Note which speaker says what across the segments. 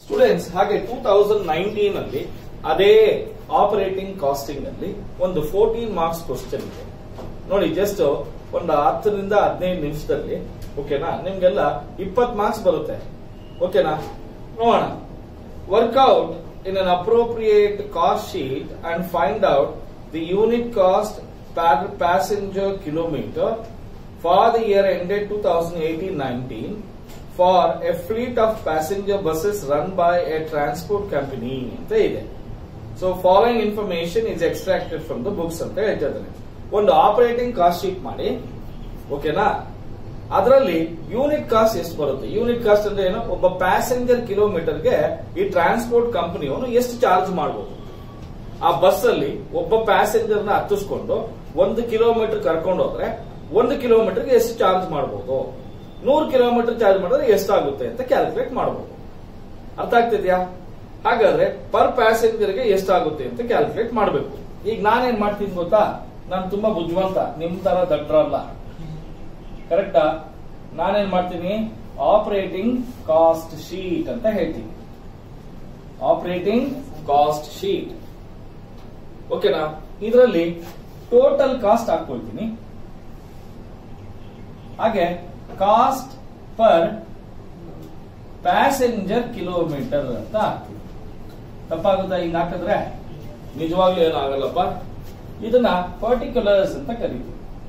Speaker 1: Students ಹಾಗೆ two thousand nineteen ಅಲ್ಲಿ ಅದೇ ಆಪರೇಟಿಂಗ್ ಕಾಸ್ಟಿಂಗ್ ಅಲ್ಲಿ ಒಂದು ಫೋರ್ಟೀನ್ ಮಾರ್ಕ್ಸ್ ಕ್ವಶನ್ ಇದೆ ನೋಡಿ ಜಸ್ಟ್ ಒಂದು ಹತ್ತರಿಂದ ಹದಿನೈದು ನಿಮಿಷದಲ್ಲಿ ಓಕೆನಾ ನಿಮ್ಗೆಲ್ಲ ಇಪ್ಪತ್ ಮಾರ್ಕ್ಸ್ ಬರುತ್ತೆ ಓಕೆನಾ ನೋಡೋಣ work out in an appropriate cost sheet and find out the unit cost passenger kilometre for the year ended two thousand eighteen nineteen for a fleet of passenger buses run by a transport company ಅಂತ ಇದೆ so following information is extracted from the books ಅಂತ ಹೇಳ್ತಾ ಇದ್ದಾನೆ ಒಂದು operating cost sheet ಮಾಡಿ ಓಕೆನಾ ಅದರಲ್ಲಿ unit cost ಎಷ್ಟು ಬರುತ್ತೆ ಯೂನಿಟ್ ಕಾಸ್ಟ್ ಅಂದ್ರೆ ಏನು ಒಬ್ಬ ಪ್ಯಾಸೆಂಜರ್ ಕಿಲೋಮೀಟರ್ಗೆ ಈ ಟ್ರಾನ್ಸ್ಪೋರ್ಟ್ ಕಂಪನಿಯವನು ಎಷ್ಟು ಚಾರ್ಜ್ ಮಾಡಬಹುದು ಆ ಬಸ್ ಅಲ್ಲಿ ಒಬ್ಬ ಪ್ಯಾಸೆಂಜರ್ ನ ಹತ್ತಿಸ್ಕೊಂಡು ಒಂದು ಕಿಲೋಮೀಟರ್ ಕರ್ಕೊಂಡು ಹೋದ್ರೆ ಒಂದು ಕಿಲೋಮೀಟರ್ಗೆ ಎಷ್ಟು ಚಾರ್ಜ್ ಮಾಡಬಹುದು ನೂರು ಕಿಲೋಮೀಟರ್ ಚಾರ್ಜ್ ಮಾಡಿದ್ರೆ ಎಷ್ಟಾಗುತ್ತೆ ಅಂತ ಕ್ಯಾಲ್ಕುಲೇಟ್ ಮಾಡಬಹುದು ಅರ್ಥ ಆಗ್ತಿದ್ಯಾ ಹಾಗಾದ್ರೆ ಪರ್ ಪ್ಯಾಸೆಂಜರ್ಗೆ ಎಷ್ಟಾಗುತ್ತೆ ಅಂತ ಕ್ಯಾಲ್ಕುಲೇಟ್ ಮಾಡಬೇಕು ಈಗ ನಾನೇನ್ ಮಾಡ್ತೀನಿ ಗೊತ್ತಾ ನಾನು ತುಂಬಾ ಬುದ್ಧಿವಂತ ನಿಮ್ ತರ ದಡ್ರಲ್ಲ ಕರೆಕ್ಟಾ ನಾನೇನ್ ಮಾಡ್ತೀನಿ ಆಪರೇಟಿಂಗ್ ಕಾಸ್ಟ್ ಶೀಟ್ ಅಂತ ಹೇಳ್ತೀನಿ ಆಪರೇಟಿಂಗ್ ಕಾಸ್ಟ್ ಶೀಟ್ ಓಕೆನಾ ಇದರಲ್ಲಿ ಟೋಟಲ್ ಕಾಸ್ಟ್ ಹಾಕೊಳ್ತೀನಿ ಹಾಗೆ ಕಾಸ್ಟ್ ಪರ್ ಪ್ಯಾಸೆಂಜರ್ ಕಿಲೋಮೀಟರ್ ಅಂತ ಹಾಕ್ತೀವಿ ತಪ್ಪಾಗುತ್ತಾ ಹಿಂಗ್ ಹಾಕಿದ್ರೆ ನಿಜವಾಗ್ಲೂ ಏನು ಆಗಲ್ಲಪ್ಪ ಇದನ್ನ ಪರ್ಟಿಕ್ಯುಲರ್ಸ್ ಅಂತ ಕರೀತೀವಿ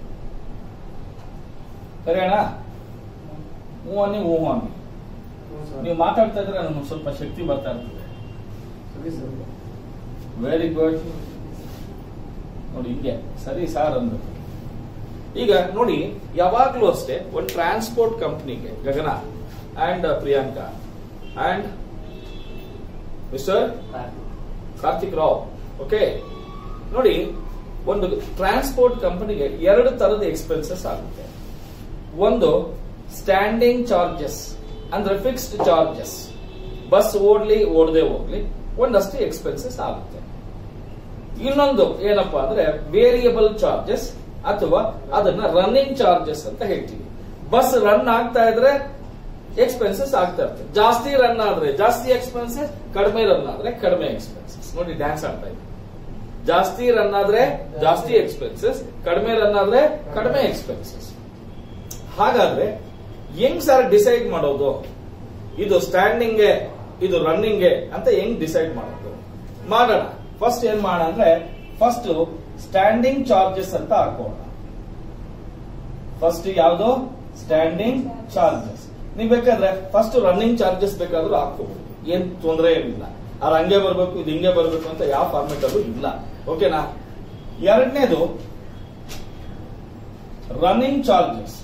Speaker 1: ಸರಿಯಣ್ಣ ಹ್ಞೂ ಅನ್ನಿ ಹ್ಞೂ ಅನ್ನಿ ನೀವು ಮಾತಾಡ್ತಾ ಇದ್ರೆ ನನಗೆ ಸ್ವಲ್ಪ ಶಕ್ತಿ ಬರ್ತಾ ಇರ್ತದೆ ವೆರಿ ಗುಡ್ ನೋಡಿ ಹಿಂಗೆ ಸರಿ ಸಾರ್ ಅಂದ್ಬಿಟ್ಟು ಈಗ ನೋಡಿ ಯಾವಾಗ್ಲೂ ಅಷ್ಟೇ ಒಂದು ಟ್ರಾನ್ಸ್ಪೋರ್ಟ್ ಕಂಪ್ನಿಗೆ Gagana and Priyanka and mister Karthik Rao okay ನೋಡಿ ಒಂದು ಟ್ರಾನ್ಸ್ಪೋರ್ಟ್ ಕಂಪನಿಗೆ ಎರಡು ತರದ ಎಕ್ಸ್ಪೆನ್ಸಸ್ ಆಗುತ್ತೆ ಒಂದು ಸ್ಟ್ಯಾಂಡಿಂಗ್ ಚಾರ್ಜಸ್ ಅಂದ್ರೆ ಫಿಕ್ಸ್ಡ್ ಚಾರ್ಜಸ್ ಬಸ್ ಓಡ್ಲಿ ಓಡದೆ ಹೋಗ್ಲಿ ಒಂದಷ್ಟು ಎಕ್ಸ್ಪೆನ್ಸಸ್ ಆಗುತ್ತೆ ಇನ್ನೊಂದು ಏನಪ್ಪಾ ಅಂದ್ರೆ ವೇರಿಯಬಲ್ ಚಾರ್ಜಸ್ ಅಥವಾ ಅದನ್ನ ರನ್ನಿಂಗ್ ಚಾರ್ಜಸ್ ಅಂತ ಹೇಳ್ತೀವಿ ಬಸ್ ರನ್ ಆಗ್ತಾ ಇದ್ರೆ ಎಕ್ಸ್ಪೆನ್ಸಸ್ ಆಗ್ತಾ ಇರ್ತದೆ ಜಾಸ್ತಿ ರನ್ ಆದ್ರೆ ಜಾಸ್ತಿ ಎಕ್ಸ್ಪೆನ್ಸಸ್ ಕಡಿಮೆ ರನ್ ಆದ್ರೆ ಕಡಿಮೆ ಎಕ್ಸ್ಪೆನ್ಸಸ್ ನೋಡಿ ಡ್ಯಾನ್ಸ್ ಆಡ್ತಾ ಇದೆ ಜಾಸ್ತಿ ರನ್ ಆದ್ರೆ ಜಾಸ್ತಿ ಎಕ್ಸ್ಪೆನ್ಸಸ್ ಕಡಿಮೆ ರನ್ ಆದ್ರೆ ಕಡಿಮೆ ಎಕ್ಸ್ಪೆನ್ಸಸ್ ಹಾಗಾದ್ರೆ ಹೆಂಗ್ ಸರ್ ಡಿಸೈಡ್ ಮಾಡೋದು ಇದು ಸ್ಟ್ಯಾಂಡಿಂಗ್ ಇದು ರನ್ನಿಂಗ್ ಅಂತ ಹೆಂಗ್ ಡಿಸೈಡ್ ಮಾಡೋದು ಮಾಡೋಣ ಫಸ್ಟ್ ಏನ್ ಮಾಡೋಣ ಅಂದ್ರೆ ಫಸ್ಟ್ ಸ್ಟ್ಯಾಂಡಿಂಗ್ ಚಾರ್ಜಸ್ ಅಂತ ಹಾಕೋಣ ಫಸ್ಟ್ ಯಾವುದು ಸ್ಟ್ಯಾಂಡಿಂಗ್ ಚಾರ್ಜಸ್ ನೀವ್ ಬೇಕಾದ್ರೆ ಫಸ್ಟ್ ರನ್ನಿಂಗ್ ಚಾರ್ಜಸ್ ಬೇಕಾದ್ರೂ ಹಾಕೋಬಹುದು ಏನ್ ತೊಂದರೆ ಏನಿಲ್ಲ ಅವ್ರು ಹಂಗೆ ಬರ್ಬೇಕು ಇದು ಹಿಂಗೆ ಬರ್ಬೇಕು ಅಂತ ಯಾವ ಫಾರ್ಮೆಟ್ ಅಲ್ಲೂ ಇಲ್ಲ ಓಕೆನಾ ಎರಡನೇದು ರನ್ನಿಂಗ್ ಚಾರ್ಜಸ್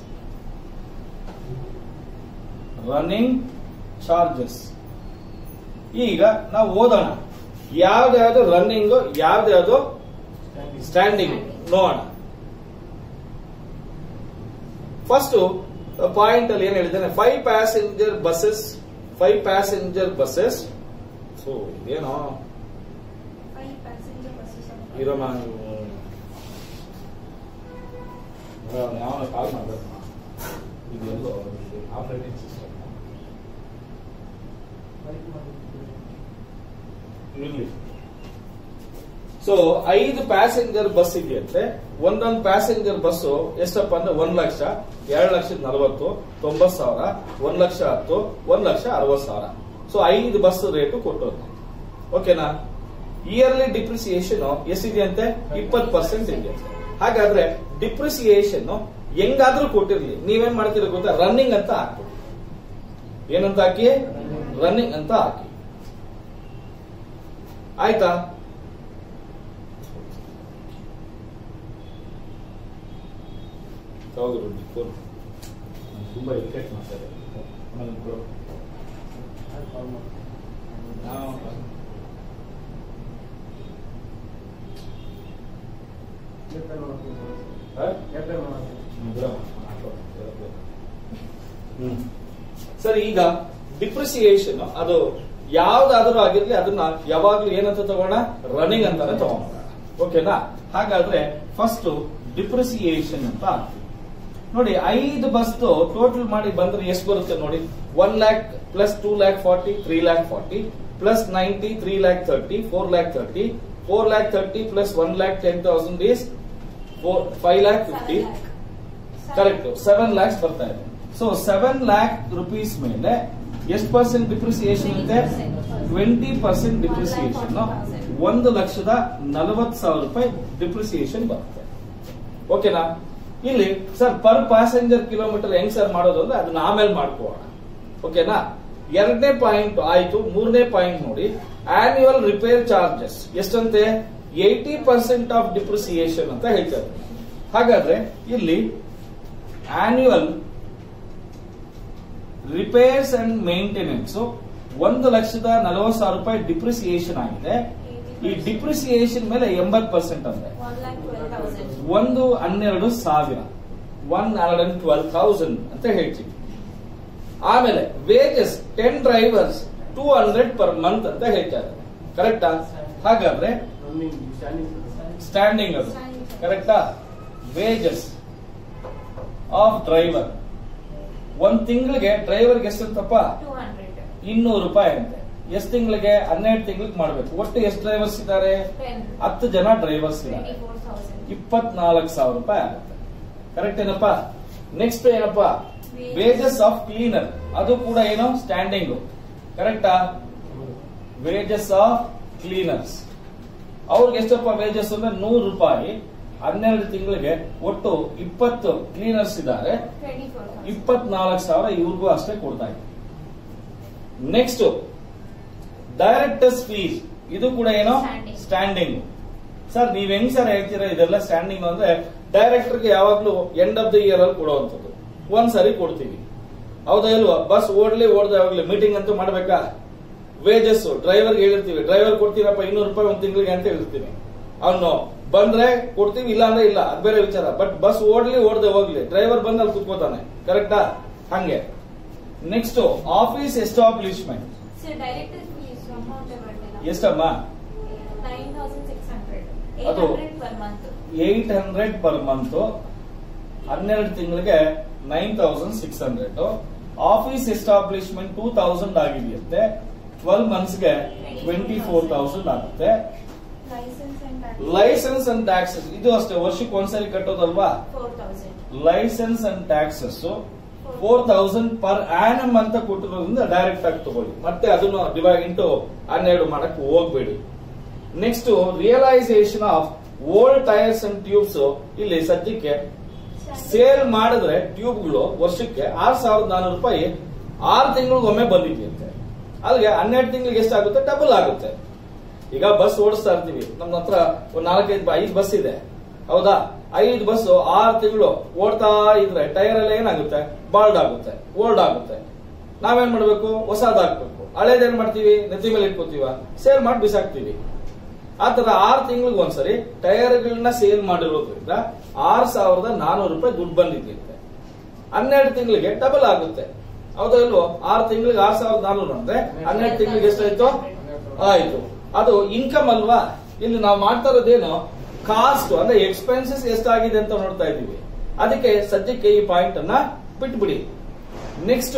Speaker 1: ರನ್ನಿಂಗ್ ಚಾರ್ಜಸ್ ಈಗ ನಾವು ಓದೋಣ ಯಾವ್ದ್ಯಾವ್ದು ರನ್ನಿಂಗ್ ಯಾವ್ದ್ಯಾವ್ದು ಸ್ಟ್ಯಾಂಡಿಂಗ್ ನೋಡೋಣ ಫಸ್ಟ್ ಪಾಯಿಂಟ್ ಅಲ್ಲಿ ಏನ್ ಹೇಳಿದ್ದಾನೆ five passenger buses five passenger buses so ಇದೇನೋ
Speaker 2: Five passenger buses are-
Speaker 1: ಇರೋಣ ಯಾವ ಕಾಲ್ ಮಾಡ್ಬೇಕು ಇದೆಲ್ಲೋ ಆಪರೇಟಿಂಗ್ ಸಿಸ್ಟಮ್ ಇರ್ಲಿ ಸೊ ಐದು ಪ್ಯಾಸೆಂಜರ್ ಬಸ್ ಇದೆಯಂತೆ ಒಂದೊಂದು ಪ್ಯಾಸೆಂಜರ್ ಬಸ್ ಎಷ್ಟಪ್ಪ ಅಂದ್ರೆ ಒಂದ್ ಲಕ್ಷ ಎರಡ್ ಲಕ್ಷದ ನಲವತ್ತು ತೊಂಬತ್ ಸಾವಿರ ಒಂದ್ ಲಕ್ಷ ಹತ್ತು ಒಂದ್ ಲಕ್ಷ ಅರವತ್ ಸಾವಿರ ಸೊ ಐದು ಬಸ್ ರೇಟು ಕೊಟ್ಟೋದು ಓಕೆನಾ ಇಯರ್ಲಿ ಡಿಪ್ರಿಸಿಯೇಷನ್ ಎಷ್ಟಿದೆಯಂತೆ ಇಪ್ಪತ್ತು ಪರ್ಸೆಂಟ್ ಇದೆಯಂತೆ ಹಾಗಾದ್ರೆ ಡಿಪ್ರಿಸಿಯೇಷನ್ ಹೆಂಗಾದ್ರೂ ಕೊಟ್ಟಿರ್ಲಿ ನೀವೇನ್ ಮಾಡ್ತೀರ ಗೊತ್ತಾ ರನ್ನಿಂಗ್ ಅಂತ ಹಾಕ್ಬಿಡಿ ಏನಂತ ಹಾಕಿ ರನ್ನಿಂಗ್ ಅಂತ ಹಾಕಿ ಆಯ್ತಾ ಹೌದು ರುಡ್ಡಿ ಫೋನ್ ತುಂಬಾ ಇರಿಟೇಟ್ ಮಾಡ್ತಾರೆ ಆಮೇಲೆ ಕೊಡು. ನಾವು- ಹಾ? ಹ್ಮ್. ಸರಿ ಈಗ ಡಿಪ್ರಿಸಿಯೇಷನ್ ಅದು ಯಾವ್ದಾದ್ರೂ ಆಗಿರ್ಲಿ ಅದನ್ನ ಯಾವಾಗ್ಲೂ ಏನಂತ ತಗೋಣ ರನ್ನಿಂಗ್ ಅಂತಾನೆ ತಗೋಣ ಓಕೆನಾ ಹಾಗಾದ್ರೆ ಫಸ್ಟ್ ಡಿಪ್ರಿಸಿಯೇಷನ್ ಅಂತ ಹಾಕ್ತೀವಿ ನೋಡಿ ಐದು ಬಸ್ ಟೋಟಲ್ ಮಾಡಿ ಬಂದ್ರೆ ಎಷ್ಟು ಬರುತ್ತೆ ನೋಡಿ one lakh plus two lakh forty three lakh forty plus ninety three lakh thirty four lakh thirty four lakh thirty plus one lakh ten thousand is four five lakh fifty correct seven lakhs ಬರ್ತಾ ಇದೆ ಸೊ ಸೆವೆನ್ ಲ್ಯಾಕ್ ರುಪೀಸ್ ಮೇಲೆ ಎಷ್ಟು ಪರ್ಸೆಂಟ್ ಡಿಪ್ರಿಸಿಯೇಷನ್ ಇದೆ ಟ್ವೆಂಟಿ ಪರ್ಸೆಂಟ್ ಡಿಪ್ರಿಸಿಯೇಷನ್ ಒಂದು ಲಕ್ಷದ ನಲವತ್ತು ಸಾವಿರ ರೂಪಾಯಿ ಡಿಪ್ರಿಸಿಯೇಷನ್ ಬರುತ್ತೆ ಓಕೆನಾ ಇಲ್ಲಿ ಸರ್ ಪರ್ ಪ್ಯಾಸೆಂಜರ್ ಕಿಲೋಮೀಟರ್ ಹೆಂಗ್ ಸರ್ ಮಾಡೋದು ಅಂದ್ರೆ ಅದನ್ನ ಆಮೇಲೆ ಮಾಡ್ಕೋಣ ಓಕೆನಾ ಎರಡನೇ ಪಾಯಿಂಟ್ ಆಯ್ತು ಮೂರನೇ ಪಾಯಿಂಟ್ ನೋಡಿ ಆನ್ಯುವಲ್ ರಿಪೇರ್ ಚಾರ್ಜಸ್ ಎಷ್ಟಂತೆ ಏಯ್ಟಿ ಪರ್ಸೆಂಟ್ ಆಫ್ ಡಿಪ್ರಿಸಿಯೇಷನ್ ಅಂತ ಹೇಳ್ತಾರೆ ಹಾಗಾದ್ರೆ ಇಲ್ಲಿ ಆನ್ಯುವಲ್ ರಿಪೇರ್ಸ್ ಅಂಡ್ ಮೇಂಟೆನೆನ್ಸ್ ಒಂದು ಲಕ್ಷದ ನಲವತ್ತು ಸಾವಿರ ರೂಪಾಯಿ ಡಿಪ್ರಿಸಿಯೇಷನ್ ಆಗಿದೆ ಈ ಡಿಪ್ರಿಸಿಯೇಷನ್ ಮೇಲೆ ಎಂಬತ್ ಪರ್ಸೆಂಟ್ ಅಂದ್ರೆ
Speaker 2: ಒನ್ ಲ್ಯಾಕ್ ಟ್ವೆಲ್ ತೌಸಂಡ್
Speaker 1: ಒಂದು ಹನ್ನೆರಡು ಸಾವಿರ one hundred and twelve thousand ಅಂತ ಹೇಳ್ತೀವಿ ಆಮೇಲೆ wages ten drivers two hundred per month ಅಂತ ಹೇಳ್ತಾರೆ ಕರೆಕ್ಟಾ ಹಾಗಾದ್ರೆ ಸ್ಟ್ಯಾಂಡಿಂಗ್ ಅದು ಕರೆಕ್ಟಾ ವೇಜಸ್ ಆಫ್ ಡ್ರೈವರ್ ಒಂದ್ ತಿಂಗಳಿಗೆ ಡ್ರೈವರ್ಗೆ ಎಷ್ಟಂತಪ್ಪ
Speaker 2: ಟೂ ಹಂಡ್ರೆಡ್
Speaker 1: ಇನ್ನೂರು ರೂಪಾಯಿ ಅಂತೆ ಎಷ್ಟು ತಿಂಗಳಿಗೆ ಹನ್ನೆರಡು ತಿಂಗಳಿಗೆ ಮಾಡ್ಬೇಕು ಒಟ್ಟು ಎಷ್ಟು ಡ್ರೈವರ್ಸ್ ಇದ್ದಾರೆ
Speaker 2: ಟೆನ್
Speaker 1: ಹತ್ತು ಜನ ಡ್ರೈವರ್ಸ್ ಇದ್ದಾರೆ
Speaker 2: ಟ್ವೆಂಟಿ ಫೋರ್ ತೌಸಂಡ್
Speaker 1: ಇಪ್ಪತ್ನಾಲ್ಕು ಸಾವಿರ ರೂಪಾಯಿ ಆಗುತ್ತೆ ಕರೆಕ್ಟ್ ಏನಪ್ಪಾ ನೆಕ್ಸ್ಟ್ ಏನಪ್ಪಾ ವೇಜಸ್ ಆಫ್ ಕ್ಲೀನರ್ ಅದು ಕೂಡ ಏನು ಸ್ಟ್ಯಾಂಡಿಂಗ್ ಕರೆಕ್ಟಾ ವೇಜಸ್ ಆಫ್ ಕ್ಲೀನರ್ಸ್ ಅವ್ರಿಗೆ ಎಷ್ಟಪ್ಪ ವೇಜಸ್ ಅಂದ್ರೆ ನೂರು ರೂಪಾಯಿ ಹನ್ನೆರಡು ತಿಂಗಳಿಗೆ ಒಟ್ಟು ಇಪ್ಪತ್ತು ಕ್ಲೀನರ್ಸ್ ಇದ್ದಾರೆ
Speaker 2: ಟ್ವೆಂಟಿ ಫೋರ್
Speaker 1: ಇಪ್ಪತ್ನಾಲ್ಕು ಸಾವಿರ ಇವ್ರಿಗೂ ಅಷ್ಟೇ ಕೊಡ್ತಾ ಇದೆ ನೆಕ್ಸ್ಟ್ ಡೈರೆಕ್ಟರ್ಸ್ ಫೀಸ್ ಇದು ಕೂಡ ಏನೋ
Speaker 2: Standing.
Speaker 1: ಸ್ಟ್ಯಾಂಡಿಂಗ್ ಸರ್ ನೀವ್ ಹೆಂಗ್ ಸರ್ ಹೇಳ್ತೀರಾ ಇದೆಲ್ಲ ಸ್ಟ್ಯಾಂಡಿಂಗ್ ಅಂದ್ರೆ ಡೈರೆಕ್ಟರ್ಗೆ ಯಾವಾಗ್ಲೂ ಎಂಡ್ ಆಫ್ ದ ಇಯರ್ ಅಲ್ಲಿ ಕೊಡುವಂಥದ್ದು ಒಂದ್ ಸರಿ ಕೊಡ್ತೀವಿ ಹೌದಾ ಇಲ್ವಾ ಬಸ್ ಓಡ್ಲಿ ಓಡ್ದೆ ಯಾವಾಗ್ಲಿ ಮೀಟಿಂಗ್ ಅಂತೂ ಮಾಡ್ಬೇಕಾ ವೇಜಸ್ ಡ್ರೈವರ್ ಹೇಳಿರ್ತೀವಿ ಡ್ರೈವರ್ ಕೊಡ್ತೀರಪ್ಪ ಇನ್ನೂರು ರೂಪಾಯಿ ಒಂದ್ ತಿಂಗಳಿಗೆ ಅಂತ ಹೇಳ್ತೀನಿ ಅವನು ಬಂದ್ರೆ ಕೊಡ್ತೀವಿ ಇಲ್ಲ ಅಂದ್ರೆ ಇಲ್ಲ ಅದ್ ಬೇರೆ ವಿಚಾರ ಬಟ್ ಬಸ್ ಓಡ್ಲಿ ಓಡ್ದೆ ಹೋಗ್ಲಿ ಡ್ರೈವರ್ ಬಂದ್ ಅಲ್ಲಿ ಕುತ್ಕೋತಾನೆ ಕರೆಕ್ಟಾ ಹಂಗೆ next office establishment
Speaker 2: sir director fees amount ಬರ್ತಿಲ್ಲ
Speaker 1: ಎಷ್ಟಮ್ಮ
Speaker 2: nine thousand six hundred eight
Speaker 1: ಅದು-
Speaker 2: hundred per month
Speaker 1: eight hundred per month ಹನ್ನೆರಡು ತಿಂಗಳಿಗೆ nine thousand six hundred office establishment two thousand ಆಗಿದೆಯಂತೆ ಟ್ವೆಲ್ ಮಂತ್ಸ್ಗೆ ಟ್ವೆಂಟಿ ಫೋರ್ ತೌಸಂಡ್ ಆಗುತ್ತೆ
Speaker 2: licence and
Speaker 1: licence and taxes ಇದು ಅಷ್ಟೇ ವರ್ಷಕ್ಕೆ ಒಂದ್ಸರಿ ಕಟ್ಟೋದಲ್ವಾ
Speaker 2: four thousand
Speaker 1: licence and taxes four thousand per annum ಅಂತ ಕೊಟ್ಟಿರೋದ್ರಿಂದ ಡೈರೆಕ್ಟ್ ಆಗಿ ತಗೊಳ್ಳಿ ಮತ್ತೆ ಅದನ್ನು ಡಿವೈಡ್ ಇಂಟು ಹನ್ನೆರಡು ಮಾಡಕ್ ಹೋಗ್ಬೇಡಿ next realisation of old tyres and tubes ಇಲ್ಲಿ ಸದ್ಯಕ್ಕೆ ಸೇಲ್ ಮಾಡಿದ್ರೆ ಟ್ಯೂಬ್ಗಳು ವರ್ಷಕ್ಕೆ ಆರ್ ಸಾವಿರದ ನಾನೂರು ರೂಪಾಯಿ ಆರು ತಿಂಗಳಿಗೊಮ್ಮೆ ಬಂದಿದೆಯಂತೆ ಅಲ್ಲಿಗೆ ಹನ್ನೆರಡು ತಿಂಗಳಿಗೆ ಎಷ್ಟಾಗುತ್ತೆ ಡಬಲ್ ಆಗುತ್ತೆ ಈಗ ಬಸ್ ಓಡಿಸ್ತಾ ಇರ್ತೀವಿ ನಮ್ಮ ಹತ್ರ ಒಂದ್ ನಾಲ್ಕೈದು ಐದು ಬಸ್ ಇದೆ ಹೌದಾ ಐದು ಬಸ್ ಆರು ತಿಂಗಳು ಓಡ್ತಾ ಇದ್ರೆ ಟೈರ್ ಎಲ್ಲ ಏನಾಗುತ್ತೆ ಬಾಲ್ಡ್ ಆಗುತ್ತೆ ಓಲ್ಡ್ ಆಗುತ್ತೆ ನಾವೇನ್ ಮಾಡ್ಬೇಕು ಹೊಸದಾಕ್ಬೇಕು ಹಳೇದೇನ್ ಮಾಡ್ತೀವಿ ನೆತ್ತಿ ಮೇಲೆ ಇಟ್ಕೋತೀವ ಸೇಲ್ ಮಾಡಿ ಬಿಸಾಕ್ತಿವಿ ಆತರ ಆರು ತಿಂಗಳಿಗೆ ಒಂದ್ಸರಿ ಟೈರ್ಗಳನ್ನ ಸೇಲ್ ಮಾಡಿರೋದ್ರಿಂದ ಆರ್ ಸಾವಿರದ ನಾನೂರು ರೂಪಾಯಿ ದುಡ್ಡು ಬಂದಿದ್ದಂತೆ ಹನ್ನೆರಡು ತಿಂಗಳಿಗೆ ಡಬಲ್ ಆಗುತ್ತೆ ಹೌದಾ ಇಲ್ವೋ ಆರು ತಿಂಗಳಿಗೆ ಆರ್ ಸಾವಿರದ ನಾನೂರು ಅಂದ್ರೆ ಹನ್ನೆರಡು ತಿಂಗಳಿಗೆ ಎಷ್ಟಾಯ್ತು ಆಯ್ತು ಅದು ಇನ್ಕಮ್ ಅಲ್ವಾ ಇಲ್ಲಿ ನಾವು ಮಾಡ್ತಾ ಇರೋದೇನು ಕಾಸ್ಟ್ ಅಂದ್ರೆ ಎಕ್ಸ್ಪೆನ್ಸಸ್ ಎಷ್ಟಾಗಿದೆ ಅಂತ ನೋಡ್ತಾ ಇದೀವಿ ಅದಕ್ಕೆ ಸದ್ಯಕ್ಕೆ ಈ ಪಾಯಿಂಟ್ ಅನ್ನ ಬಿಟ್ಬಿಡಿ next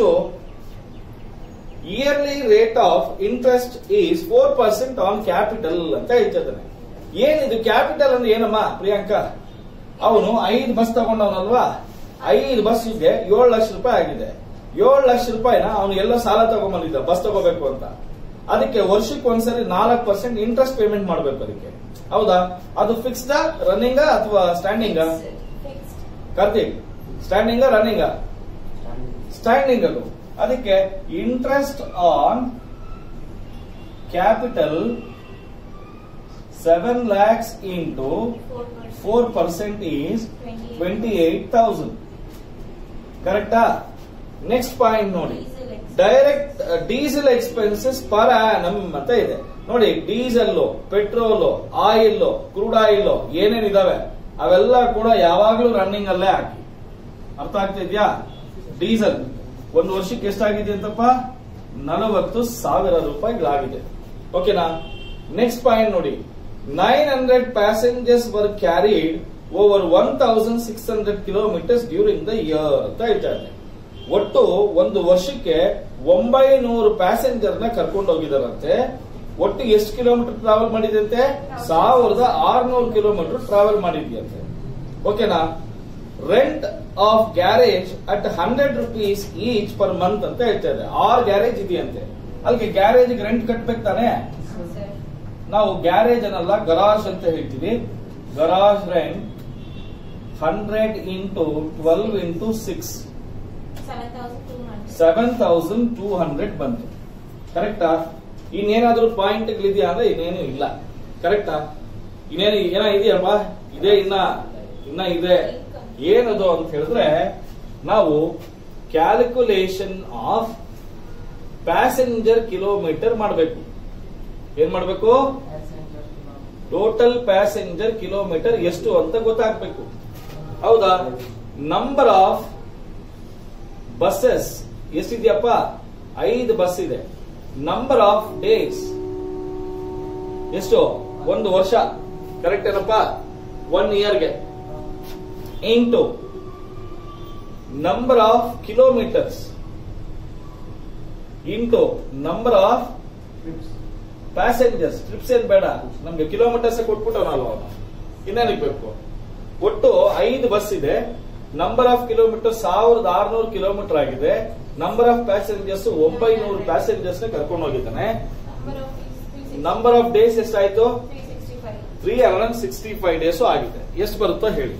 Speaker 1: yearly rate of interest is four percent on capital ಅಂತ ಹೇಳ್ತಿದ್ದಾನೆ ಏನಿದು ಕ್ಯಾಪಿಟಲ್ ಅಂದ್ರೆ ಏನಮ್ಮ ಪ್ರಿಯಾಂಕಾ ಅವನು ಐದು ಬಸ್ ತಗೊಂಡವನಲ್ವಾ ಐದು ಬಸ್ಗೆ ಏಳು ಲಕ್ಷ ರೂಪಾಯಿ ಆಗಿದೆ ಏಳು ಲಕ್ಷ ರೂಪಾಯಿನ ಅವನು ಎಲ್ಲ ಸಾಲ ತಗೊಂಡ್ಬಂದಿದ್ದ ಬಸ್ ತಗೋಬೇಕು ಅಂತ ಅದಕ್ಕೆ ವರ್ಷಕ್ಕೆ ಒಂದ್ಸರಿ ನಾಲ್ಕು ಪರ್ಸೆಂಟ್ ಇಂಟ್ರೆಸ್ಟ್ ಪೇಮೆಂಟ್ ಮಾಡ್ಬೇಕು ಅದಕ್ಕೆ ಹೌದಾ ಅದು ಫಿಕ್ಸ್ಡ್ ರನ್ನಿಂಗ್ ಅಥವಾ standing
Speaker 2: fixed
Speaker 1: Karthik standing running standing ಅದು ಅದಕ್ಕೆ interest on capital seven lakhs into
Speaker 2: four percent
Speaker 1: four percent is twenty eight thousand ಕರೆಕ್ಟಾ ನೆಕ್ಸ್ಟ್ ಪಾಯಿಂಟ್ ನೋಡಿ direct diesel expenses per annum ಅಂತ ಇದೆ ನೋಡಿ diesel petrol oil crude oil ಏನೇನಿದಾವೆ ಅವೆಲ್ಲ ಕೂಡ ಯಾವಾಗ್ಲೂ ರನ್ನಿಂಗ್ ಅಲ್ಲೇ ಹಾಕಿ ಅರ್ಥ ಆಗ್ತಿದ್ಯಾ ಡೀಸೆಲ್ ಒಂದು ವರ್ಷಕ್ಕೆ ಎಷ್ಟಾಗಿದೆ ಅಂತಪ್ಪ ನಲವತ್ತು ಸಾವಿರ ರೂಪಾಯಿಗಳಾಗಿದೆ ಓಕೆನಾ ನೆಕ್ಸ್ಟ್ ಪಾಯಿಂಟ್ ನೋಡಿ nine hundred passengers were carried over one thousand six hundred kilometres during the year ಅಂತ ಹೇಳ್ತಾ ಇದೆ ಒಟ್ಟು ಒಂದು ವರ್ಷಕ್ಕೆ ಒಂಬೈನೂರು ಪ್ಯಾಸೆಂಜರ್ ನ ಕರ್ಕೊಂಡು ಹೋಗಿದಾರಂತೆ ಒಟ್ಟು ಎಷ್ಟು ಕಿಲೋಮೀಟರ್ ಟ್ರಾವೆಲ್ ಮಾಡಿದಂತೆ ಸಾವಿರದ ಆರ್ನೂರು ಕಿಲೋಮೀಟರ್ ಟ್ರಾವೆಲ್ ಮಾಡಿದ್ಯಂತೆ ಓಕೆನಾ rent of garage at hundred rupees each per month ಅಂತ ಹೇಳ್ತಾ ಇದೆ ಆರ್ ಗ್ಯಾರೇಜ್ ಇದೆಯಂತೆ ಅಲ್ಲಿಗೆ ಗ್ಯಾರೇಜ್ ರೆಂಟ್ ಕಟ್ಬೇಕು ತಾನೆ
Speaker 2: ಸರ್
Speaker 1: ನಾವು ಗ್ಯಾರೇಜ್ ಅನ್ನಲ್ಲ ಗರಾಜ್ ಅಂತ ಹೇಳ್ತೀವಿ garage rent hundred into twelve into six
Speaker 2: seven thousand two hundred
Speaker 1: seven thousand two hundred ಬಂತು ಕರೆಕ್ಟಾ ಇನ್ನೇನಾದ್ರೂ ಪಾಯಿಂಟ್ ಇದೆಯಾ ಅಂದ್ರೆ ಇನ್ನೇನು ಇಲ್ಲ ಕರೆಕ್ಟಾ ಇನ್ನೇನು ಏನ ಇದೆಯಪ್ಪ ಇದೆ ಇನ್ನ ಇನ್ನ ಇದೆ ಏನದು ಅಂತ ಹೇಳಿದ್ರೆ ನಾವು ಕ್ಯಾಲ್ಕುಲೇಷನ್ ಆಫ್ ಪ್ಯಾಸೆಂಜರ್ ಕಿಲೋಮೀಟರ್ ಮಾಡಬೇಕು ಏನ್ ಮಾಡಬೇಕು ಟೋಟಲ್ ಪ್ಯಾಸೆಂಜರ್ ಕಿಲೋಮೀಟರ್ ಎಷ್ಟು ಅಂತ ಗೊತ್ತಾಗ್ಬೇಕು ಹೌದಾ ನಂಬರ್ ಆಫ್ ಬಸ್ಸಸ್ ಎಷ್ಟಿದೆಯಪ್ಪ ಐದು ಬಸ್ ಇದೆ ನಂಬರ್ ಆಫ್ ಡೇಸ್ ಎಷ್ಟು ಒಂದು ವರ್ಷ ಕರೆಕ್ಟ್ ಏನಪ್ಪ ಒನ್ ಇಯರ್ಗೆ into number of kilometres into number of passengers trips ಏನ್ ಬೇಡ ನಮ್ಗೆ ಕಿಲೋಮೀಟರ್ಸ್ ಕೊಟ್ಬಿಟ್ಟವನಲ್ವ ಅವನು ಇನ್ನೇನಕ್ಕೆ ಬೇಕು ಒಟ್ಟು ಐದು ಬಸ್ ಇದೆ ನಂಬರ್ ಆಫ್ ಕಿಲೋಮೀಟರ್ ಸಾವಿರದ ಆರ್ನೂರು ಕಿಲೋಮೀಟರ್ ಆಗಿದೆ ನಂಬರ್ ಆಫ್ ಪ್ಯಾಸೆಂಜರ್ಸ್ ಒಂಬೈನೂರು ಪ್ಯಾಸೆಂಜರ್ಸ್ ನ ಕರ್ಕೊಂಡು ಹೋಗಿದ್ದಾನೆ
Speaker 2: number of
Speaker 1: number of days ಎಷ್ಟಾಯ್ತು
Speaker 2: three sixty five
Speaker 1: three hundred sixty five days ಆಗಿದೆ ಎಷ್ಟು ಬರುತ್ತೋ ಹೇಳಿ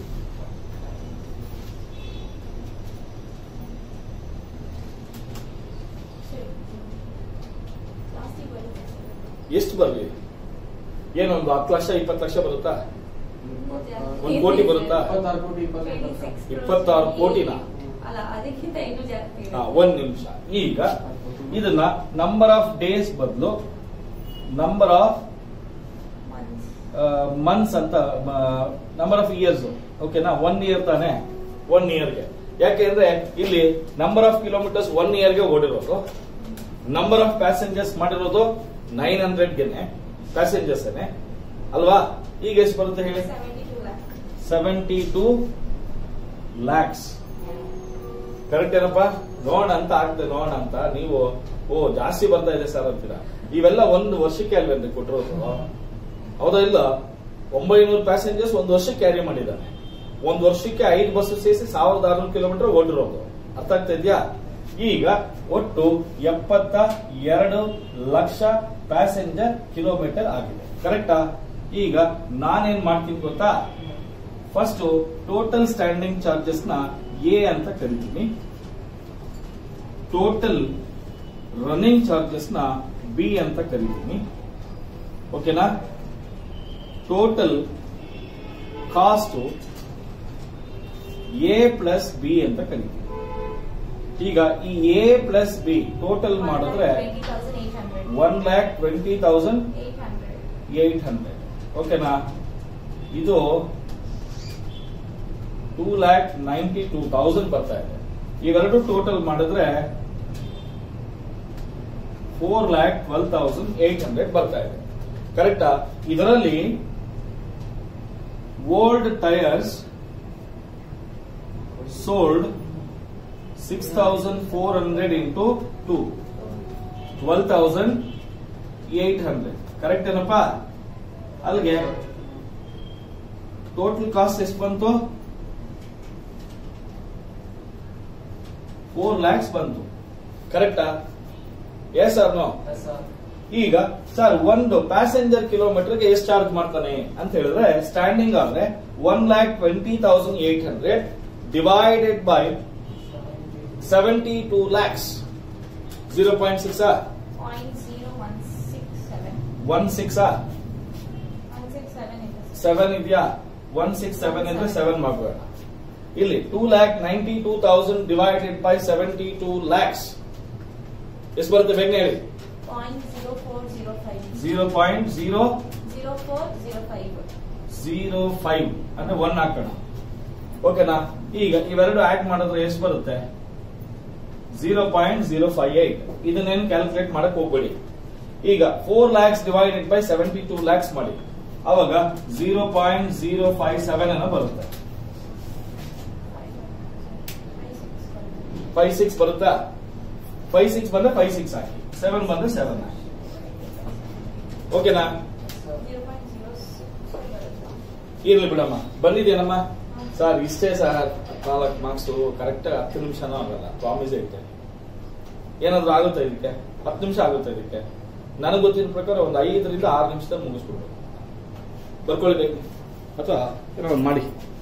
Speaker 2: ಸರಿ ಜಾಸ್ತಿ ಬರುತ್ತೆ ಸರ್
Speaker 1: ಎಷ್ಟು ಬರಲಿ ಏನೊಂದು ಹತ್ತು ಲಕ್ಷ ಇಪ್ಪತ್ತು ಲಕ್ಷ ಬರುತ್ತಾ ಒಂದ್ ಕೋಟಿ ಬರುತ್ತಾ? ಇಪ್ಪತ್ತಾರು ಕೋಟಿನಾ?
Speaker 2: ಅಲ್ಲ ಅದಕ್ಕಿಂತ ಇನ್ನೂ ಜಾಸ್ತಿ ಇದೆ.
Speaker 1: ಹಾ, ಒಂದ್ ನಿಮಿಷ ಈಗ ಇದನ್ನ ನಂಬರ್ ಆಫ್ ಡೇಸ್ ಬದಲು ನಂಬರ್ ಆಫ್
Speaker 2: Months.
Speaker 1: ಮಂತ್ಸ್ ಅಂತ ನಂಬರ್ ಆಫ್ ಇಯರ್ಸ್ ಓಕೆನಾ ಒನ್ ಇಯರ್ ತಾನೆ ಒನ್ ಇಯರ್ಗೆ ಯಾಕೆಂದ್ರೆ ಇಲ್ಲಿ ನಂಬರ್ ಆಫ್ ಕಿಲೋಮೀಟರ್ಸ್ ಒನ್ ಇಯರ್ಗೆ ಓಡಿರೋದು ನಂಬರ್ ಆಫ್ ಪ್ಯಾಸೆಂಜರ್ಸ್ ಮಾಡಿರೋದು ನೈನ್ ಹಂಡ್ರೆಡ್ಗೆನೆ ಪ್ಯಾಸೆಂಜರ್ಸ್ ಅಲ್ವಾ ಈಗ ಎಷ್ಟು ಬರುತ್ತೆ ಹೇಳಿ
Speaker 2: 72 lakh.
Speaker 1: Seventy two lakhs correct ಏನಪ್ಪ ನೋಡೋಣ ಅಂತ ಆಗ್ತದೆ ನೋಡೋಣ ಅಂತ ನೀವು ಓ ಜಾಸ್ತಿ ಬರ್ತಾ ಇದೆ ಸರ್ ಅಂತೀರಾ ಇವೆಲ್ಲ ಒಂದು ವರ್ಷಕ್ಕೆ ಅಲ್ವೇನ್ರಿ ಕೊಟ್ಟಿರೋದು ಹೌದಾ ಇಲ್ಲ ಒಂಬೈನೂರು ಪ್ಯಾಸೆಂಜರ್ಸ್ ಒಂದು ವರ್ಷಕ್ಕೆ ಕ್ಯಾರಿ ಮಾಡಿದ್ದಾನೆ ಒಂದು ವರ್ಷಕ್ಕೆ ಐದು ಬಸ್ ಸೇರಿಸಿ ಸಾವಿರದ ಆರುನೂರು ಕಿಲೋಮೀಟರ್ ಓಡಿರೋದು ಅರ್ಥ ಆಗ್ತಾ ಇದೆಯಾ ಈಗ ಒಟ್ಟು ಎಪ್ಪತ್ತ ಎರಡು ಲಕ್ಷ ಪ್ಯಾಸೆಂಜರ್ ಕಿಲೋಮೀಟರ್ ಆಗಿದೆ ಕರೆಕ್ಟಾ ಈಗ ನಾನೇನ್ ಮಾಡ್ತೀನಿ ಗೊತ್ತಾ ಫಸ್ಟ್ ಟೋಟಲ್ ಸ್ಟ್ಯಾಂಡಿಂಗ್ ಚಾರ್ಜಸ್ ನ ಎ ಅಂತ ಕರಿತೀನಿ ಟೋಟಲ್ ರನ್ನಿಂಗ್ ಚಾರ್ಜಸ್ ನ ಬಿ ಅಂತ ಕರಿತೀನಿ ಓಕೆನಾ total cost A plus B ಅಂತ ಕರಿತೀನಿ ಈಗ ಈ ಎ ಪ್ಲಸ್ ಬಿ ಟೋಟಲ್ ಮಾಡಿದ್ರೆ
Speaker 2: 20,800.
Speaker 1: One lakh twenty thousand
Speaker 2: 800.
Speaker 1: Eight hundred ಓಕೆನಾ ಇದು two lakh ninety two thousand ಬರ್ತಾ ಇದೆ ಇವೆರಡು ಟೋಟಲ್ ಮಾಡಿದ್ರೆ four lakh twelve thousand eight hundred ಬರ್ತಾ ಇದೆ ಕರೆಕ್ಟಾ ಇದರಲ್ಲಿ old tyres sold six thousand four hundred into two twelve thousand eight hundred correct ಏನಪ್ಪಾ ಅಲ್ಲಿಗೆ ಟೋಟಲ್ ಕಾಸ್ಟ್ ಎಷ್ಟು ಬಂತು ಫೋರ್ ಲ್ಯಾಕ್ಸ್ ಬಂತು ಕರೆಕ್ಟಾ ಎಸ್ ಸರ್ ನೋ ಈಗ ಸರ್ ಒಂದು ಪ್ಯಾಸೆಂಜರ್ ಕಿಲೋಮೀಟರ್ಗೆ ಎಷ್ಟು ಚಾರ್ಜ್ ಮಾಡ್ತಾನೆ ಅಂತ ಹೇಳಿದ್ರೆ ಸ್ಟ್ಯಾಂಡಿಂಗ್ ಆದ್ರೆ one lakh twenty thousand eight hundred divided by seventy two lakhs zero point six
Speaker 2: 0.0167.
Speaker 1: One six
Speaker 2: 167 ಇದೆ ಸರ್.
Speaker 1: ಸೆವೆನ್ ಇದೆಯಾ ಒನ್ ಸಿಕ್ಸ್ ಸೆವೆನ್ ಅಂದ್ರೆ ಸೆವೆನ್ ಮಾಡಬೇಡ ಇಲ್ಲಿ two lakh ninety two thousand divided by seventy two lakhs ಎಷ್ಟು ಬರುತ್ತೆ ಬೇಗನೆ ಹೇಳಿ
Speaker 2: 0.0405.
Speaker 1: Zero point zero
Speaker 2: 0405.
Speaker 1: Zero five ಅಂದ್ರೆ ಒನ್ ಹಾಕೋಣ ಓಕೆನಾ ಈಗ ಇವೆರಡು ಆಡ್ ಮಾಡಿದ್ರೆ ಎಷ್ಟು ಬರುತ್ತೆ zero point zero five eight ಇದನ್ನೇನು ಕ್ಯಾಲ್ಕುಲೇಟ್ ಮಾಡಕ್ ಹೋಗ್ಬೇಡಿ ಈಗ four lakhs divided by seventy two lakhs ಮಾಡಿ ಅವಾಗ zero point zero five seven ಅನ್ನೋ ಬರುತ್ತೆ ಫೈವ್ ಸಿಕ್ಸ್ ಬರುತ್ತಾ ಫೈವ್ ಸಿಕ್ಸ್ ಬಂದ್ರೆ ಫೈವ್ ಸಿಕ್ಸ್ ಹಾಕಿ ಸೆವೆನ್ ಬಂದ್ರೆ ಸೆವೆನ್ ಹಾಕಿ ಓಕೆನಾ
Speaker 2: ಜೀರೋ ಪಾಯಿಂಟ್ ಜೀರೋ ಸಿಕ್ಸ್
Speaker 1: ಇರ್ಲಿ ಬಿಡಮ್ಮ ಬಂದಿದ್ದೇನಮ್ಮ ಸರ್ ಇಷ್ಟೇ ಸರ್ ನಾಲ್ಕು ಮಾರ್ಕ್ಸ್ ಕರೆಕ್ಟ್ ಹತ್ತು ನಿಮಿಷನೂ ಆಗಲ್ಲ ಪ್ರಾಮಿಸ್ ಐತೆ ಏನಾದ್ರು ಆಗುತ್ತಾ ಇದಕ್ಕೆ ಹತ್ತು ನಿಮಿಷ ಆಗುತ್ತಾ ಇದಕ್ಕೆ ನನಗೆ ಗೊತ್ತಿರೋ ಪ್ರಕಾರ ಒಂದು ಐದರಿಂದ ಆರು ನಿಮಿಷದಲ್ಲಿ ಮುಗಿಸ್ಬಿಡ್ಬೇಕು ಬರ್ಕೊಳ್ಳಿ ಬೇಕು ಅಥವಾ ಏನೋ ಒಂದ್ ಮಾಡಿ